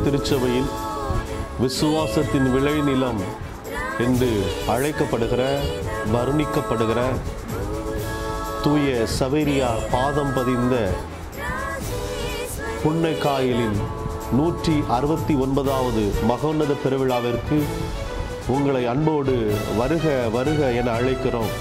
திருச்சபையில் விசுவாசத்தின் விளைநிலம் என்று அழைக்கப்படுகிற வர்ணிக்கப்படுகிற தூய சவேரியார் பாதம் பதிந்த புன்னைக்காயலின் நூற்றி அறுபத்தி ஒன்பதாவது மகோன்னத பெருவிழாவிற்கு உங்களை அன்போடு வருக வருக என அழைக்கிறோம்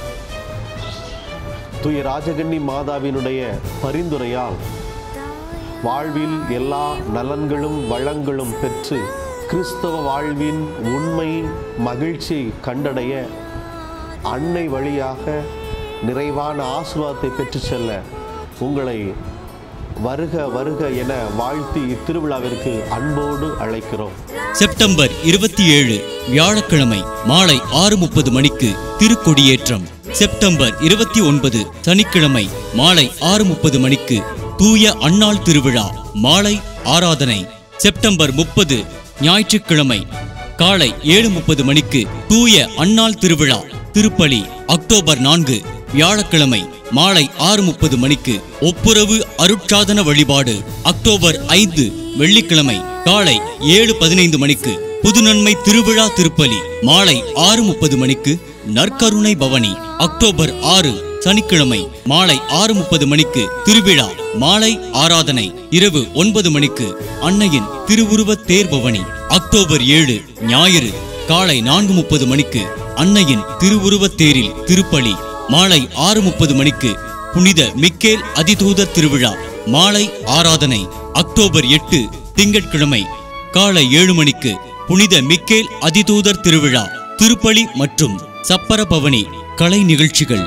தூய ராஜகன்னி மாதாவினுடைய பரிந்துரையால் வாழ்வில் எல்லா நலன்களும் வளங்களும் பெற்று கிறிஸ்தவ வாழ்வின் உண்மை மகிழ்ச்சியை கண்டடைய அன்னை வழியாக நிறைவான ஆசீர்வாதத்தை பெற்று செல்ல உங்களை வருக வருக என வாழ்த்தி இத்திருவிழாவிற்கு அன்போடு அழைக்கிறோம் செப்டம்பர் இருபத்தி ஏழு வியாழக்கிழமை மாலை ஆறு முப்பது மணிக்கு திருக்கொடியேற்றம் செப்டம்பர் இருபத்தி ஒன்பது சனிக்கிழமை மாலை ஆறு முப்பது மணிக்கு தூய அன்னாள் திருவிழா மாலை ஆராதனை செப்டம்பர் முப்பது ஞாயிற்றுக்கிழமை காலை ஏழு முப்பது மணிக்கு தூய அன்னாள் திருவிழா திருப்பலி அக்டோபர் நான்கு வியாழக்கிழமை மாலை ஆறு முப்பது மணிக்கு ஒப்புரவு அருட்சாதன வழிபாடு அக்டோபர் ஐந்து வெள்ளிக்கிழமை காலை ஏழு பதினைந்து மணிக்கு புதுநன்மை திருவிழா திருப்பலி மாலை ஆறு முப்பது மணிக்கு நற்கருணை பவனி அக்டோபர் ஆறு சனிக்கிழமை மாலை ஆறு முப்பது மணிக்கு திருவிழா மாலை ஆராதனை இரவு ஒன்பது மணிக்கு அன்னையின் திருவுருவ தேர் பவனி அக்டோபர் ஏழு ஞாயிறு காலை நான்கு முப்பது மணிக்கு அன்னையின் திருவுருவத் தேரில் திருப்பலி மாலை ஆறு முப்பது மணிக்கு புனித மிக்கேல் அதிதூதர் திருவிழா மாலை ஆராதனை அக்டோபர் எட்டு திங்கட்கிழமை காலை ஏழு மணிக்கு புனித மிக்கேல் அதிதூதர் திருவிழா திருப்பலி மற்றும் சப்பர பவனி கலை நிகழ்ச்சிகள்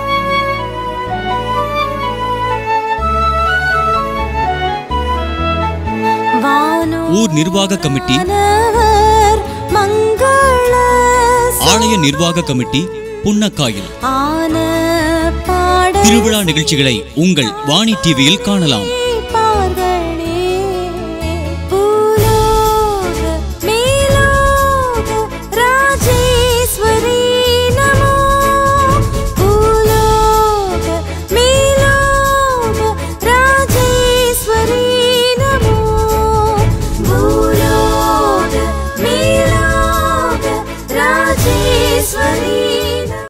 ஊர் நிர்வாக கமிட்டி வானவர் மங்கள ஆலய நிர்வாக கமிட்டி புன்னக்காயில் ஆன பாட திருவிழா நிகழ்ச்சிகளை உங்கள் வாணி டிவியில் காணலாம் பார்களே பூலோக மேலோக ராஜேஸ்வரி நமோ பூலோக மேலோக ராஜேஸ்வரி நமோ பூலோக மேலோக ராஜேஸ்வரி